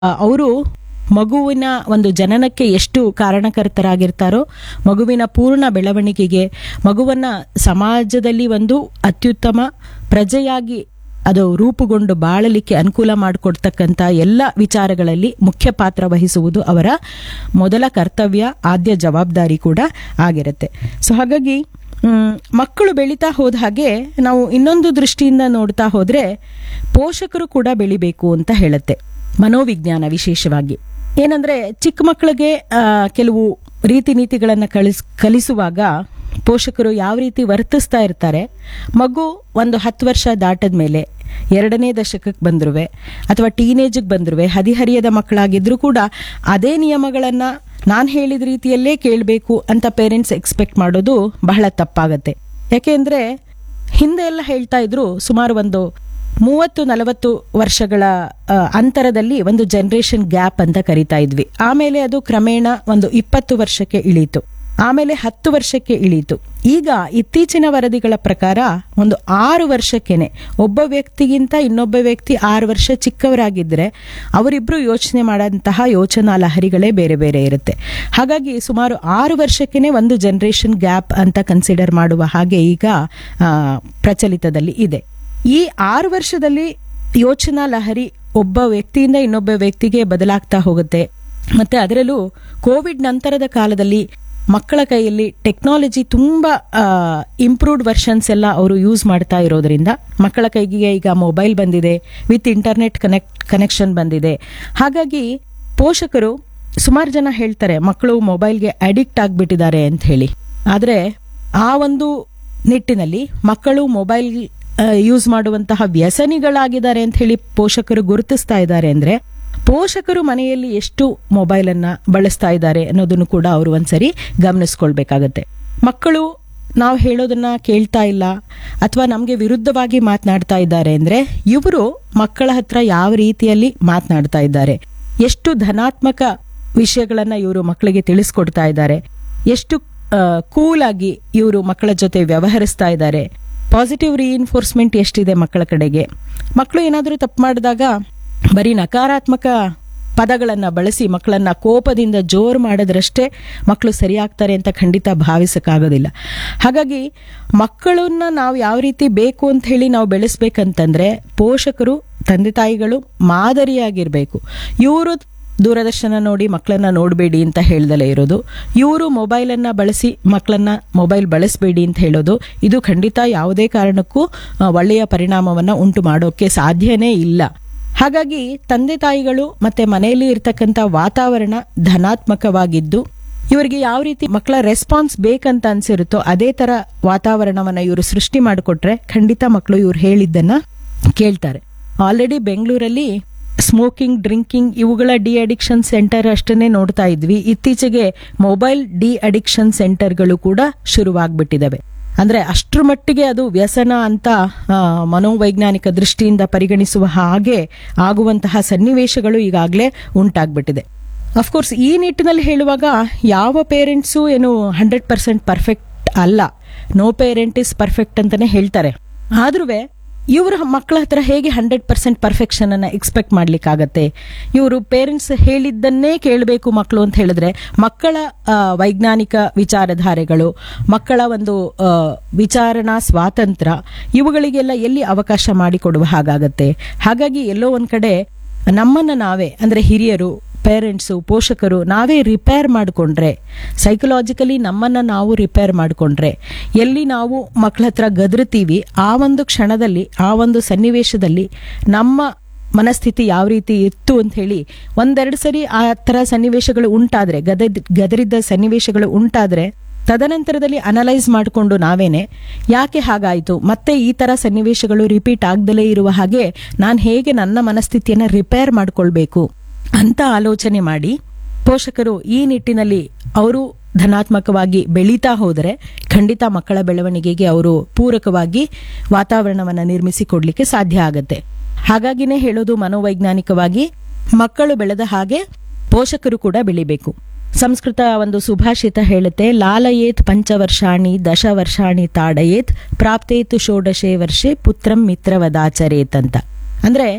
ಅವರು ಮಗುವಿನ ಒಂದು ಜನನಕ್ಕೆ ಎಷ್ಟು ಕಾರಣಕರ್ತರಾಗಿರ್ತಾರೋ ಮಗುವಿನ ಪೂರ್ಣ ಬೆಳವಣಿಗೆಗೆ ಮಗುವನ್ನ ಸಮಾಜದಲ್ಲಿ ಒಂದು ಅತ್ಯುತ್ತಮ ಪ್ರಜೆಯಾಗಿ ಅದು ರೂಪುಗೊಂಡು ಬಾಳಲಿಕ್ಕೆ ಅನುಕೂಲ ಮಾಡಿಕೊಡ್ತಕ್ಕಂಥ ಎಲ್ಲ ವಿಚಾರಗಳಲ್ಲಿ ಮುಖ್ಯ ಪಾತ್ರ ವಹಿಸುವುದು ಅವರ ಮೊದಲ ಕರ್ತವ್ಯ ಆದ್ಯ ಜವಾಬ್ದಾರಿ ಕೂಡ ಆಗಿರುತ್ತೆ ಸೊ ಹಾಗಾಗಿ ಮ್, ಮಕ್ಕಳು ಬೆಳೀತಾ ಹೋದ ಹಾಗೆ ನಾವು ಇನ್ನೊಂದು ದೃಷ್ಟಿಯಿಂದ ನೋಡ್ತಾ ಹೋದ್ರೆ ಪೋಷಕರು ಕೂಡ ಬೆಳಿಬೇಕು ಅಂತ ಹೇಳುತ್ತೆ ಮನೋವಿಜ್ಞಾನ ವಿಶೇಷವಾಗಿ ಏನಂದ್ರೆ ಚಿಕ್ಕ ಮಕ್ಕಳಿಗೆ ಆ, ಕೆಲವು ರೀತಿ ನೀತಿಗಳನ್ನ ಕಳಿಸ್ ಕಲಿಸುವಾಗ ಪೋಷಕರು ಯಾವ ರೀತಿ ವರ್ತಿಸ್ತಾ ಇರ್ತಾರೆ ಮಗು ಒಂದು ಹತ್ತು ವರ್ಷ ದಾಟದ ಮೇಲೆ ಎರಡನೇ ದಶಕಕ್ಕೆ ಬಂದ್ರುವೆ ಅಥವಾ ಟೀನೇಜ್ಗೆ ಬಂದ್ರುವೆ ಹದಿಹರಿಯದ ಮಕ್ಕಳಾಗಿದ್ರು ಕೂಡ ಅದೇ ನಿಯಮಗಳನ್ನ ನಾನು ಹೇಳಿದ ರೀತಿಯಲ್ಲೇ ಕೇಳಬೇಕು ಅಂತ ಪೇರೆಂಟ್ಸ್ ಎಕ್ಸ್ಪೆಕ್ಟ್ ಮಾಡೋದು ಬಹಳ ತಪ್ಪಾಗತ್ತೆ ಯಾಕೆಂದ್ರೆ ಹಿಂದೆ ಎಲ್ಲ ಹೇಳ್ತಾ ಇದ್ರು ಸುಮಾರು ಒಂದು ಮೂವತ್ತು ನಲವತ್ತು ವರ್ಷಗಳ ಆ, ಅಂತರದಲ್ಲಿ ಒಂದು ಜನರೇಷನ್ ಗ್ಯಾಪ್ ಅಂತ ಕರಿತಾ ಇದ್ವಿ ಆಮೇಲೆ ಅದು ಕ್ರಮೇಣ ಒಂದು ಇಪ್ಪತ್ತು ವರ್ಷಕ್ಕೆ ಇಳೀತು ಆಮೇಲೆ ಹತ್ತು ವರ್ಷಕ್ಕೆ ಇಳೀತು ಈಗ ಇತ್ತೀಚಿನ ವರದಿಗಳ ಪ್ರಕಾರ ಒಂದು ಆರು ವರ್ಷಕ್ಕೆನೆ ಒಬ್ಬ ವ್ಯಕ್ತಿಗಿಂತ ಇನ್ನೊಬ್ಬ ವ್ಯಕ್ತಿ ಆರು ವರ್ಷ ಚಿಕ್ಕವರಾಗಿದ್ದರೆ ಅವರಿಬ್ರು ಯೋಚನೆ ಮಾಡಂತಹ ಯೋಚನಾ ಲಹರಿಗಳೇ ಬೇರೆ ಬೇರೆ ಇರುತ್ತೆ ಹಾಗಾಗಿ ಸುಮಾರು ಆರು ವರ್ಷಕ್ಕೆನೆ ಒಂದು ಜನರೇಷನ್ ಗ್ಯಾಪ್ ಅಂತ ಕನ್ಸಿಡರ್ ಮಾಡುವ ಹಾಗೆ ಈಗ ಆ, ಪ್ರಚಲಿತದಲ್ಲಿ ಇದೆ ಈ ಆರು ವರ್ಷದಲ್ಲಿ ಯೋಚನಾ ಲಹರಿ ಒಬ್ಬ ವ್ಯಕ್ತಿಯಿಂದ ಇನ್ನೊಬ್ಬ ವ್ಯಕ್ತಿಗೆ ಬದಲಾಗ್ತಾ ಹೋಗುತ್ತೆ ಮತ್ತೆ ಅದರಲ್ಲೂ ಕೋವಿಡ್ ನಂತರದ ಕಾಲದಲ್ಲಿ ಮಕ್ಕಳ ಕೈಯಲ್ಲಿ ಟೆಕ್ನಾಲಜಿ ತುಂಬಾ ಇಂಪ್ರೂವ್ಡ್ ವರ್ಷನ್ಸ್ ಎಲ್ಲ ಅವರು ಯೂಸ್ ಮಾಡ್ತಾ ಇರೋದ್ರಿಂದ ಮಕ್ಕಳ ಕೈಗೆ ಈಗ ಮೊಬೈಲ್ ಬಂದಿದೆ ವಿತ್ ಇಂಟರ್ನೆಟ್ ಕನೆಕ್ಟ್ ಕನೆಕ್ಷನ್ ಬಂದಿದೆ ಹಾಗಾಗಿ ಪೋಷಕರು ಸುಮಾರು ಜನ ಹೇಳ್ತಾರೆ ಮಕ್ಕಳು ಮೊಬೈಲ್ಗೆ ಅಡಿಕ್ಟ್ ಆಗ್ಬಿಟ್ಟಿದ್ದಾರೆ ಅಂತ ಹೇಳಿ ಆದ್ರೆ ಆ ಒಂದು ನಿಟ್ಟಿನಲ್ಲಿ ಮಕ್ಕಳು ಮೊಬೈಲ್ ಯೂಸ್ ಮಾಡುವಂತಹ ವ್ಯಸನಿಗಳಾಗಿದ್ದಾರೆ ಅಂತ ಹೇಳಿ ಪೋಷಕರು ಗುರುತಿಸ್ತಾ ಇದ್ದಾರೆ ಅಂದ್ರೆ ಪೋಷಕರು ಮನೆಯಲ್ಲಿ ಎಷ್ಟು ಮೊಬೈಲ್ ಅನ್ನ ಬಳಸ್ತಾ ಇದ್ದಾರೆ ಅನ್ನೋದನ್ನು ಕೂಡ ಅವರು ಒಂದ್ಸರಿ ಗಮನಿಸ್ಕೊಳ್ಬೇಕಾಗತ್ತೆ ಮಕ್ಕಳು ನಾವು ಹೇಳೋದನ್ನ ಕೇಳ್ತಾ ಇಲ್ಲ ಅಥವಾ ನಮಗೆ ವಿರುದ್ಧವಾಗಿ ಮಾತನಾಡ್ತಾ ಇದ್ದಾರೆ ಅಂದ್ರೆ ಇವರು ಮಕ್ಕಳ ಹತ್ರ ಯಾವ ರೀತಿಯಲ್ಲಿ ಮಾತನಾಡ್ತಾ ಇದ್ದಾರೆ ಎಷ್ಟು ಧನಾತ್ಮಕ ವಿಷಯಗಳನ್ನ ಇವರು ಮಕ್ಕಳಿಗೆ ತಿಳಿಸ್ಕೊಡ್ತಾ ಇದ್ದಾರೆ ಎಷ್ಟು ಕೂಲ್ ಆಗಿ ಇವರು ಮಕ್ಕಳ ಜೊತೆ ವ್ಯವಹರಿಸ್ತಾ ಇದ್ದಾರೆ ಪಾಸಿಟಿವ್ ರೀಇನ್ಫೋರ್ಸ್ಮೆಂಟ್ ಎಷ್ಟಿದೆ ಮಕ್ಕಳ ಕಡೆಗೆ ಮಕ್ಕಳು ಏನಾದರೂ ತಪ್ಪು ಮಾಡಿದಾಗ ಬರೀ ನಕಾರಾತ್ಮಕ ಪದಗಳನ್ನ ಬಳಸಿ ಮಕ್ಕಳನ್ನ ಕೋಪದಿಂದ ಜೋರು ಮಾಡಿದ್ರಷ್ಟೇ ಮಕ್ಕಳು ಸರಿಯಾಗ್ತಾರೆ ಅಂತ ಖಂಡಿತ ಭಾವಿಸಕ್ಕಾಗೋದಿಲ್ಲ ಹಾಗಾಗಿ ಮಕ್ಕಳನ್ನ ನಾವು ಯಾವ ರೀತಿ ಬೇಕು ಅಂತ ಹೇಳಿ ನಾವು ಬೆಳೆಸ್ಬೇಕಂತಂದ್ರೆ ಪೋಷಕರು ತಂದೆ ತಾಯಿಗಳು ಮಾದರಿಯಾಗಿರ್ಬೇಕು ಇವರು ದೂರದರ್ಶನ ನೋಡಿ ಮಕ್ಕಳನ್ನ ನೋಡಬೇಡಿ ಅಂತ ಹೇಳ್ದಲೇ ಇರೋದು ಇವರು ಮೊಬೈಲನ್ನ ಬಳಸಿ ಮಕ್ಕಳನ್ನ ಮೊಬೈಲ್ ಬಳಸಬೇಡಿ ಅಂತ ಹೇಳೋದು ಇದು ಖಂಡಿತ ಯಾವುದೇ ಕಾರಣಕ್ಕೂ ಆ, ಒಳ್ಳೆಯ ಪರಿಣಾಮವನ್ನ ಉಂಟು ಮಾಡೋಕೆ ಸಾಧ್ಯನೇ ಇಲ್ಲ ಹಾಗಾಗಿ ತಂದೆ ತಾಯಿಗಳು ಮತ್ತೆ ಮನೆಯಲ್ಲಿ ಇರ್ತಕ್ಕಂಥ ವಾತಾವರಣ ಧನಾತ್ಮಕವಾಗಿದ್ದು ಇವರಿಗೆ ಯಾವ ರೀತಿ ಮಕ್ಕಳ ರೆಸ್ಪಾನ್ಸ್ ಬೇಕಂತ ಅನ್ಸಿರುತ್ತೋ ಅದೇ ತರ ವಾತಾವರಣವನ್ನ ಇವರು ಸೃಷ್ಟಿ ಮಾಡಿಕೊಟ್ರೆ ಖಂಡಿತ ಮಕ್ಕಳು ಇವ್ರು ಹೇಳಿದ್ದನ್ನ ಕೇಳ್ತಾರೆ ಆಲ್ರೆಡಿ ಬೆಂಗಳೂರಲ್ಲಿ ಸ್ಮೋಕಿಂಗ್ ಡ್ರಿಂಕಿಂಗ್ ಇವುಗಳ ಡಿ ಅಡಿಕ್ಷನ್ ಸೆಂಟರ್ ಅಷ್ಟನ್ನೇ ನೋಡ್ತಾ ಇದ್ವಿ ಇತ್ತೀಚೆಗೆ ಮೊಬೈಲ್ ಡಿ ಅಡಿಕ್ಷನ್ ಸೆಂಟರ್ಗಳು ಕೂಡ ಶುರುವಾಗ್ಬಿಟ್ಟಿದಾವೆ ಅಂದ್ರೆ ಅಷ್ಟ್ರ ಮಟ್ಟಿಗೆ ಅದು ವ್ಯಸನ ಅಂತ ಆ, ಮನೋವೈಜ್ಞಾನಿಕ ದೃಷ್ಟಿಯಿಂದ ಪರಿಗಣಿಸುವ ಹಾಗೆ ಆಗುವಂತಹ ಸನ್ನಿವೇಶಗಳು ಈಗಾಗಲೇ ಉಂಟಾಗ್ಬಿಟ್ಟಿದೆ ಅಫ್ಕೋರ್ಸ್ ಈ ನಿಟ್ಟಿನಲ್ಲಿ ಹೇಳುವಾಗ ಯಾವ ಪೇರೆಂಟ್ಸು ಏನು ಹಂಡ್ರೆಡ್ ಪರ್ಸೆಂಟ್ ಪರ್ಫೆಕ್ಟ್ ಅಲ್ಲ ನೋ ಪೇರೆಂಟ್ ಇಸ್ ಪರ್ಫೆಕ್ಟ್ ಅಂತಾನೆ ಹೇಳ್ತಾರೆ ಆದ್ರೂ ಇವರ ಮಕ್ಕಳ ಹತ್ರ ಹೇಗೆ ಹಂಡ್ರೆಡ್ ಪರ್ಸೆಂಟ್ ಪರ್ಫೆಕ್ಷನ್ ಅನ್ನ ಎಕ್ಸ್ಪೆಕ್ಟ್ ಮಾಡ್ಲಿಕ್ಕಾಗತ್ತೆ ಇವರು ಪೇರೆಂಟ್ಸ್ ಹೇಳಿದ್ದನ್ನೇ ಕೇಳಬೇಕು ಮಕ್ಕಳು ಅಂತ ಹೇಳಿದ್ರೆ ಮಕ್ಕಳ ಆ, ವೈಜ್ಞಾನಿಕ ವಿಚಾರಧಾರೆಗಳು ಮಕ್ಕಳ ಒಂದು ಆ, ವಿಚಾರಣಾ ಸ್ವಾತಂತ್ರ್ಯ ಇವುಗಳಿಗೆಲ್ಲ ಎಲ್ಲಿ ಅವಕಾಶ ಮಾಡಿಕೊಡುವ ಹಾಗಾಗತ್ತೆ ಹಾಗಾಗಿ ಎಲ್ಲೋ ಒಂದ್ ಕಡೆ ನಮ್ಮನ್ನ ನಾವೇ ಅಂದ್ರೆ ಹಿರಿಯರು ಪೇರೆಂಟ್ಸು ಪೋಷಕರು ನಾವೇ ರಿಪೇರ್ ಮಾಡಿಕೊಂಡ್ರೆ ಸೈಕಲಾಜಿಕಲಿ ನಮ್ಮನ್ನ ನಾವು ರಿಪೇರ್ ಮಾಡಿಕೊಂಡ್ರೆ ಎಲ್ಲಿ ನಾವು ಮಕ್ಕಳ ಹತ್ರ ಗದರ್ತೀವಿ ಆ ಒಂದು ಕ್ಷಣದಲ್ಲಿ ಆ ಒಂದು ಸನ್ನಿವೇಶದಲ್ಲಿ ನಮ್ಮ ಮನಸ್ಥಿತಿ ಯಾವ ರೀತಿ ಇತ್ತು ಅಂತ ಹೇಳಿ ಒಂದೆರಡು ಸರಿ ಆ ತರ ಸನ್ನಿವೇಶಗಳು ಉಂಟಾದ್ರೆ ಗದ ಗದರಿದ್ದ ಸನ್ನಿವೇಶಗಳು ಉಂಟಾದ್ರೆ ತದನಂತರದಲ್ಲಿ ಅನಲೈಸ್ ಮಾಡಿಕೊಂಡು ನಾವೇನೆ ಯಾಕೆ ಹಾಗಾಯಿತು ಮತ್ತೆ ಈ ತರ ಸನ್ನಿವೇಶಗಳು ರಿಪೀಟ್ ಆಗ್ದಲೇ ಇರುವ ಹಾಗೆ ನಾನು ಹೇಗೆ ನನ್ನ ಮನಸ್ಥಿತಿಯನ್ನ ರಿಪೇರ್ ಮಾಡ್ಕೊಳ್ಬೇಕು ಅಂತ ಆಲೋಚನೆ ಮಾಡಿ ಪೋಷಕರು ಈ ನಿಟ್ಟಿನಲ್ಲಿ ಅವರು ಧನಾತ್ಮಕವಾಗಿ ಬೆಳೀತಾ ಹೋದರೆ ಖಂಡಿತ ಮಕ್ಕಳ ಬೆಳವಣಿಗೆಗೆ ಅವರು ಪೂರಕವಾಗಿ ವಾತಾವರಣವನ್ನು ನಿರ್ಮಿಸಿ ಕೊಡ್ಲಿಕ್ಕೆ ಸಾಧ್ಯ ಆಗತ್ತೆ ಹಾಗಾಗಿನೇ ಹೇಳೋದು ಮನೋವೈಜ್ಞಾನಿಕವಾಗಿ ಮಕ್ಕಳು ಬೆಳೆದ ಹಾಗೆ ಪೋಷಕರು ಕೂಡ ಬೆಳಿಬೇಕು ಸಂಸ್ಕೃತ ಒಂದು ಸುಭಾಷಿತ ಹೇಳುತ್ತೆ ಲಾಲಯೇತ್ ಪಂಚವರ್ಷಾಣಿ ದಶ ವರ್ಷಾಣಿ ತಾಡಯೇತ್ ಪ್ರಾಪ್ತೇತು ಷೋಡಶೆ ವರ್ಷೆ ಪುತ್ರಂ ಮಿತ್ರವದಾಚರೇತ್ ಅಂತ ಅಂದ್ರೆ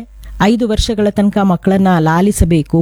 ಐದು ವರ್ಷಗಳ ತನಕ ಮಕ್ಕಳನ್ನ ಲಾಲಿಸಬೇಕು